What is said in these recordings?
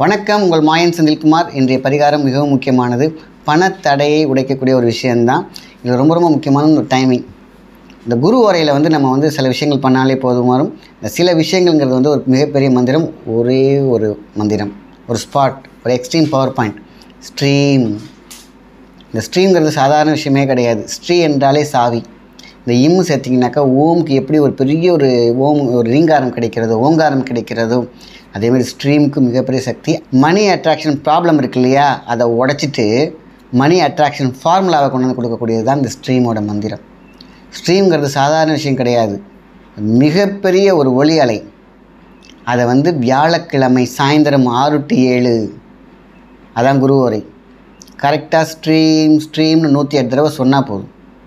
வணக்கம் உங்கள் மாயன் செந்தில்குமார் இன்றைய பரிகாரம் மிகவும் முக்கியமானது பணத்தடையை உடைக்கக்கூடிய ஒரு விஷயந்தான் இது ரொம்ப ரொம்ப முக்கியமான ஒரு டைமிங் இந்த குரு உரையில் வந்து நம்ம வந்து சில விஷயங்கள் பண்ணாலே போதும் வரும் இந்த சில விஷயங்கள்ங்கிறது வந்து ஒரு மிகப்பெரிய மந்திரம் ஒரே ஒரு மந்திரம் ஒரு ஸ்பாட் ஒரு எக்ஸ்ட்ரீம் பவர் பாயிண்ட் ஸ்ட்ரீம் இந்த ஸ்ட்ரீம்ங்கிறது சாதாரண விஷயமே கிடையாது ஸ்ட்ரீ என்றாலே சாவி இந்த இம்மு சேர்த்திங்கனாக்கா ஓம்க்கு எப்படி ஒரு பெரிய ஒரு ஓம் ஒரு ரீங்காரம் கிடைக்கிறதோ ஓங்காரம் கிடைக்கிறதோ அதேமாதிரி ஸ்ட்ரீமுக்கு மிகப்பெரிய சக்தி மணி அட்ராக்ஷன் ப்ராப்ளம் இருக்கு இல்லையா அதை உடைச்சிட்டு மணி அட்ராக்ஷன் ஃபார்முலாவை கொண்டு வந்து கொடுக்கக்கூடியது தான் இந்த ஸ்ட்ரீமோட மந்திரம் ஸ்ட்ரீம்ங்கிறது சாதாரண விஷயம் கிடையாது மிகப்பெரிய ஒரு ஒளி அலை அதை வந்து வியாழக்கிழமை சாயந்தரம் ஆறு டு ஏழு அதான் குரு உரை கரெக்டாக ஸ்ட்ரீம் ஸ்ட்ரீம்னு நூற்றி எட்டு தடவை சொன்னால் போதும்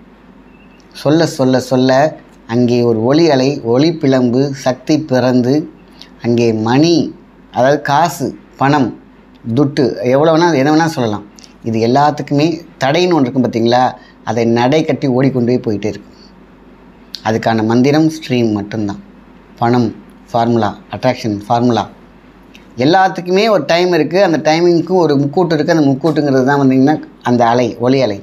சொல்ல சொல்ல சொல்ல அங்கே ஒரு ஒளி அலை ஒளி பிளம்பு சக்தி பிறந்து அங்கே மணி அதாவது காசு பணம் துட்டு எவ்வளோ வேணால் என்ன வேணால் சொல்லலாம் இது எல்லாத்துக்குமே தடைன்னு ஒன்று இருக்கும் பார்த்தீங்களா அதை நடை கட்டி ஓடிக்கொண்டே போயிட்டே இருக்கும் அதுக்கான மந்திரம் ஸ்ட்ரீம் மட்டும்தான் பணம் ஃபார்முலா அட்ராக்ஷன் ஃபார்முலா எல்லாத்துக்குமே ஒரு டைம் இருக்குது அந்த டைமிங்க்கும் ஒரு முக்கூட்டு இருக்குது அந்த முக்கூட்டுங்கிறது தான் வந்தீங்கன்னா அந்த அலை ஒளி அலை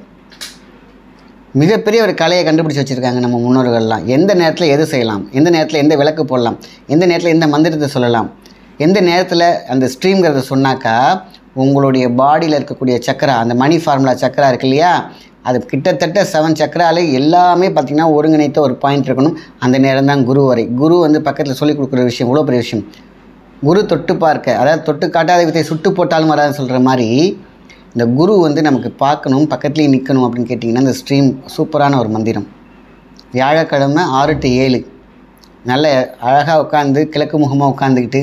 மிகப்பெரிய ஒரு கலையை கண்டுபிடிச்சி வச்சுருக்காங்க நம்ம முன்னோர்கள்லாம் எந்த நேரத்தில் எது செய்யலாம் எந்த நேரத்தில் எந்த விளக்கு போடலாம் எந்த நேரத்தில் எந்த மந்திரத்தை சொல்லலாம் எந்த நேரத்தில் அந்த ஸ்ட்ரீம்ங்கிறத சொன்னாக்கா உங்களுடைய பாடியில் இருக்கக்கூடிய சக்கரா அந்த மணி ஃபார்முலா சக்கரா இருக்கு இல்லையா அது கிட்டத்தட்ட செவன் சக்கரால எல்லாமே பார்த்திங்கன்னா ஒருங்கிணைத்த ஒரு பாயிண்ட் இருக்கணும் அந்த நேரம் தான் குரு வரை குரு வந்து பக்கத்தில் சொல்லிக் கொடுக்குற விஷயம் இவ்வளோ பெரிய விஷயம் குரு தொட்டு பார்க்க அதாவது தொட்டு காட்டாத வித்தை சுட்டு போட்டாலும் வராதுன்னு சொல்கிற மாதிரி இந்த குரு வந்து நமக்கு பார்க்கணும் பக்கத்துலேயே நிற்கணும் அப்படின்னு கேட்டிங்கன்னா இந்த ஸ்ட்ரீம் சூப்பரான ஒரு மந்திரம் வியாழக்கிழமை ஆறு டு ஏழு நல்ல அழகாக உட்காந்து கிழக்கு முகமாக உட்காந்துக்கிட்டு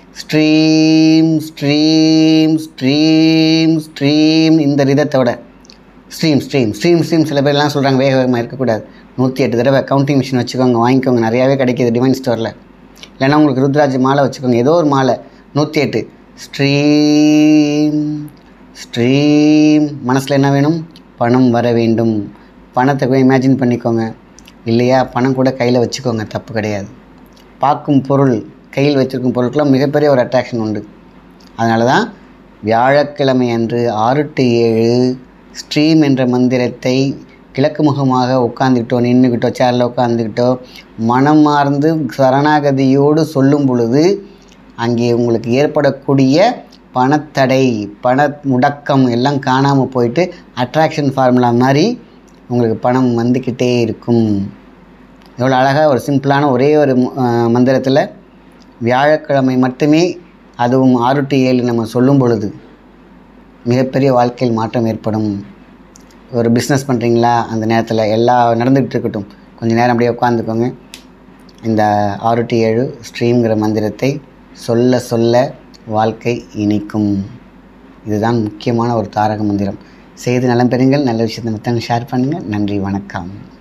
ஸ்ட்ரீம் ஸ்ட்ரீம் ஸ்ட்ரீம் ஸ்ட்ரீம் இந்த ரிதத்தோட ஸ்ட்ரீம் ஸ்ட்ரீம் ஸ்ட்ரீம் ஸ்ட்ரீம் சில பேர்லாம் சொல்கிறாங்க வேக வேகமாக இருக்கக்கூடாது நூற்றி எட்டு தடவை கவுண்டிங் மிஷின் வச்சுக்கோங்க வாங்கிக்கோங்க நிறையாவே கிடைக்கிது டிவைன் ஸ்டோரில் இல்லைன்னா உங்களுக்கு ருத்ராஜ் மாலை வச்சுக்கோங்க ஏதோ ஒரு மாலை நூற்றி எட்டு ஸ்ட்ரீம் ஸ்ட்ரீம் மனசில் என்ன வேணும் பணம் வர வேண்டும் பணத்தை போய் இமேஜின் பண்ணிக்கோங்க இல்லையா பணம் கூட கையில் வச்சுக்கோங்க தப்பு கிடையாது பார்க்கும் பொருள் கையில் வச்சுருக்கும் பொருட்கெல்லாம் மிகப்பெரிய ஒரு அட்ராக்ஷன் உண்டு அதனால தான் வியாழக்கிழமை அன்று ஆறு டு ஏழு ஸ்ட்ரீம் என்ற மந்திரத்தை கிழக்கு முகமாக உட்காந்துக்கிட்டோ நின்றுக்கிட்டோ சேரில் உட்காந்துக்கிட்டோ மனமார்ந்து சரணாகதியோடு சொல்லும் பொழுது அங்கே உங்களுக்கு ஏற்படக்கூடிய பணத்தடை பண முடக்கம் எல்லாம் காணாமல் போயிட்டு அட்ராக்ஷன் ஃபார்முலா மாதிரி உங்களுக்கு பணம் வந்துக்கிட்டே இருக்கும் எவ்வளோ அழகாக ஒரு சிம்பிளான ஒரே ஒரு மந்திரத்தில் வியாழக்கிழமை மட்டுமே அதுவும் ஆறு டு ஏழு நம்ம சொல்லும் பொழுது மிகப்பெரிய வாழ்க்கையில் மாற்றம் ஏற்படும் ஒரு பிஸ்னஸ் பண்ணுறீங்களா அந்த நேரத்தில் எல்லா நடந்துகிட்டு இருக்கட்டும் கொஞ்சம் நேரம் அப்படியே உட்காந்துக்கோங்க இந்த ஆறு டு ஏழு ஸ்ட்ரீம்ங்கிற மந்திரத்தை சொல்ல சொல்ல வாழ்க்கை இனிக்கும் இதுதான் முக்கியமான ஒரு தாரக மந்திரம் செய்து நலம் பெறுங்கள் நல்ல விஷயத்தை மற்றவங்க ஷேர் பண்ணுங்கள் நன்றி வணக்கம்